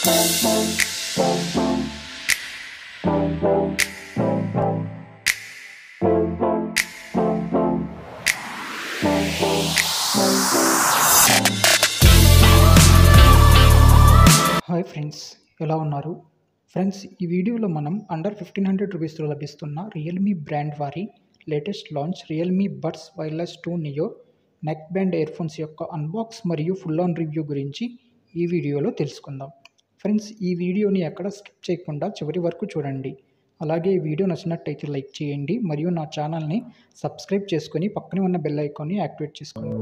hi friends ఎలా ఉన్నారు friends ఈ వీడియోలో మనం అండర్ ఫిఫ్టీన్ హండ్రెడ్ రూపీస్లో లభిస్తున్న రియల్మీ బ్రాండ్ వారి latest launch Realme Buds Wireless two Neo neckband earphones యొక్క అన్బాక్స్ మరియు ఫుల్ ఆన్ రివ్యూ గురించి ఈ వీడియోలో తెలుసుకుందాం ఫ్రెండ్స్ ఈ వీడియోని ఎక్కడ స్కిప్ చేయకుండా చివరి వరకు చూడండి అలాగే ఈ వీడియో నచ్చినట్టయితే లైక్ చేయండి మరియు నా ఛానల్ని సబ్స్క్రైబ్ చేసుకొని పక్కనే ఉన్న బెల్ ఐకాన్ని యాక్టివేట్ చేసుకోండి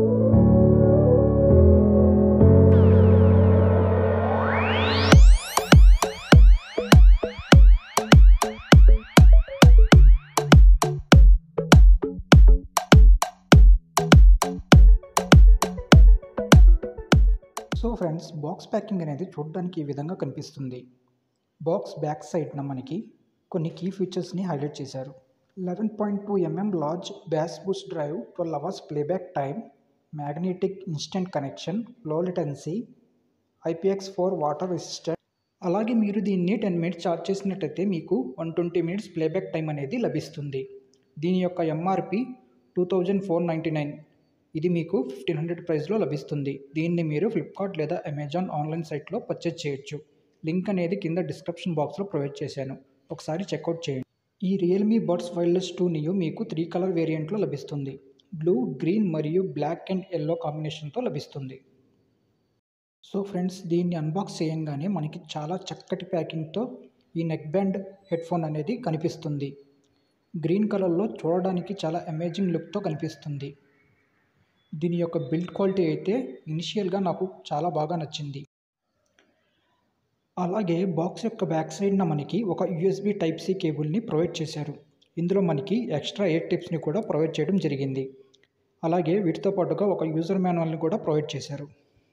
సో ఫ్రెండ్స్ బాక్స్ ప్యాకింగ్ అనేది చూడడానికి ఈ విధంగా కనిపిస్తుంది బాక్స్ బ్యాక్ సైడ్న మనకి కొన్ని కీ ఫీచర్స్ని హైలైట్ చేశారు eleven point two mm large bass boost drive twelve hours playback time magnetic instant connection low latency IPX four water resistant అలాగే మీరు దీన్ని టెన్ మినిట్స్ ఛార్జ్ చేసినట్టయితే మీకు one twenty minutes playback time అనేది లభిస్తుంది దీని యొక్క MRP two thousand four ninety nine ఇది మీకు ఫిఫ్టీన్ హండ్రెడ్ ప్రైస్లో లభిస్తుంది దీన్ని మీరు ఫ్లిప్కార్ట్ లేదా అమెజాన్ ఆన్లైన్ సైట్లో పర్చేజ్ చేయొచ్చు లింక్ అనేది కింద డిస్క్రిప్షన్ బాక్స్లో ప్రొవైడ్ చేశాను ఒకసారి చెక్అవుట్ చేయండి ఈ Realme Buds Wireless two Neo మీకు త్రీ కలర్ వేరియంట్లో లభిస్తుంది బ్లూ గ్రీన్ మరియు బ్లాక్ అండ్ ఎల్లో కాంబినేషన్తో లభిస్తుంది సో ఫ్రెండ్స్ దీన్ని అన్బాక్స్ చేయంగానే మనకి చాలా చక్కటి ప్యాకింగ్తో ఈ నెక్ బ్యాండ్ హెడ్ఫోన్ అనేది కనిపిస్తుంది గ్రీన్ కలర్లో చూడడానికి చాలా అమేజింగ్ లుక్తో కనిపిస్తుంది దీని యొక్క బిల్డ్ క్వాలిటీ అయితే ఇనిషియల్గా నాకు చాలా బాగా నచ్చింది అలాగే బాక్స్ యొక్క బ్యాక్ సైడ్న మనకి ఒక యూఎస్బి టైప్ సి కేబుల్ని ప్రొవైడ్ చేశారు ఇందులో మనకి ఎక్స్ట్రా ఎయిర్ టిప్స్ని కూడా ప్రొవైడ్ చేయడం జరిగింది అలాగే వీటితో పాటుగా ఒక యూజర్ మాన్యువల్ని కూడా ప్రొవైడ్ చేశారు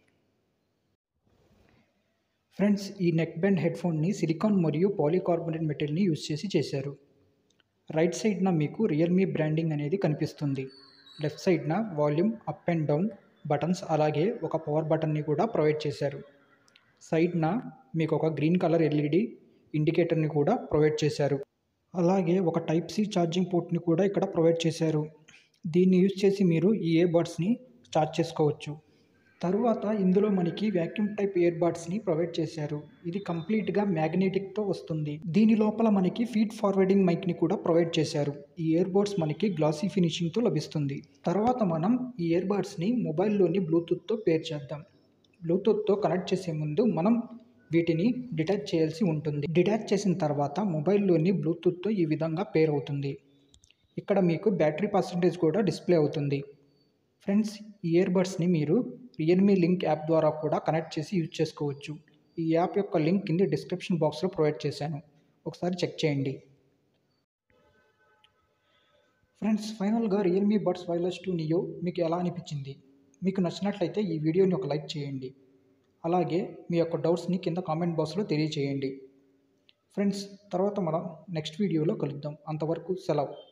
ఫ్రెండ్స్ ఈ నెక్ బ్యాండ్ హెడ్ఫోన్ని సిలికాన్ మరియు పాలీకార్బోనేట్ మెటీరియల్ని యూజ్ చేసి చేశారు రైట్ సైడ్న మీకు రియల్మీ బ్రాండింగ్ అనేది కనిపిస్తుంది లెఫ్ట్ సైడ్న volume up and down buttons అలాగే ఒక పవర్ బటన్ని కూడా ప్రొవైడ్ చేశారు సైడ్న మీకు ఒక గ్రీన్ కలర్ ఎల్ఈడి ఇండికేటర్ని కూడా ప్రొవైడ్ చేశారు అలాగే ఒక టైప్ సి ఛార్జింగ్ పోర్ట్ని కూడా ఇక్కడ ప్రొవైడ్ చేశారు దీన్ని యూజ్ చేసి మీరు ఈ ఇయర్ బడ్స్ని ఛార్జ్ చేసుకోవచ్చు తరువాత ఇందులో మనకి వ్యాక్యూమ్ టైప్ ఇయర్ బడ్స్ని ప్రొవైడ్ చేశారు ఇది కంప్లీట్గా మ్యాగ్నెటిక్తో వస్తుంది దీని లోపల మనకి ఫీడ్ ఫార్వర్డింగ్ మైక్ని కూడా ప్రొవైడ్ చేశారు ఈ ఇయర్ బడ్స్ మనకి గ్లాసీ ఫినిషింగ్తో లభిస్తుంది తర్వాత మనం ఈ ఇయర్ బడ్స్ని మొబైల్లోని బ్లూటూత్తో పేర్ చేద్దాం బ్లూటూత్తో కనెక్ట్ చేసే ముందు మనం వీటిని డిటాచ్ చేయాల్సి ఉంటుంది డిటాచ్ చేసిన తర్వాత మొబైల్లోని బ్లూటూత్తో ఈ విధంగా పేర్ అవుతుంది ఇక్కడ మీకు బ్యాటరీ పర్సంటేజ్ కూడా డిస్ప్లే అవుతుంది ఫ్రెండ్స్ ఈ ఇయర్ బడ్స్ని మీరు రియల్మీ లింక్ యాప్ ద్వారా కూడా కనెక్ట్ చేసి యూజ్ చేసుకోవచ్చు ఈ యాప్ యొక్క లింక్ కింద డిస్క్రిప్షన్ బాక్స్లో ప్రొవైడ్ చేశాను ఒకసారి చెక్ చేయండి ఫ్రెండ్స్ ఫైనల్గా Realme Buds Wireless two Neo మీకు ఎలా అనిపించింది మీకు నచ్చినట్లయితే ఈ వీడియోని ఒక లైక్ చేయండి అలాగే మీ యొక్క డౌట్స్ని కింద కామెంట్ బాక్స్లో తెలియచేయండి ఫ్రెండ్స్ తర్వాత మనం నెక్స్ట్ వీడియోలో కలుద్దాం అంతవరకు సెలవు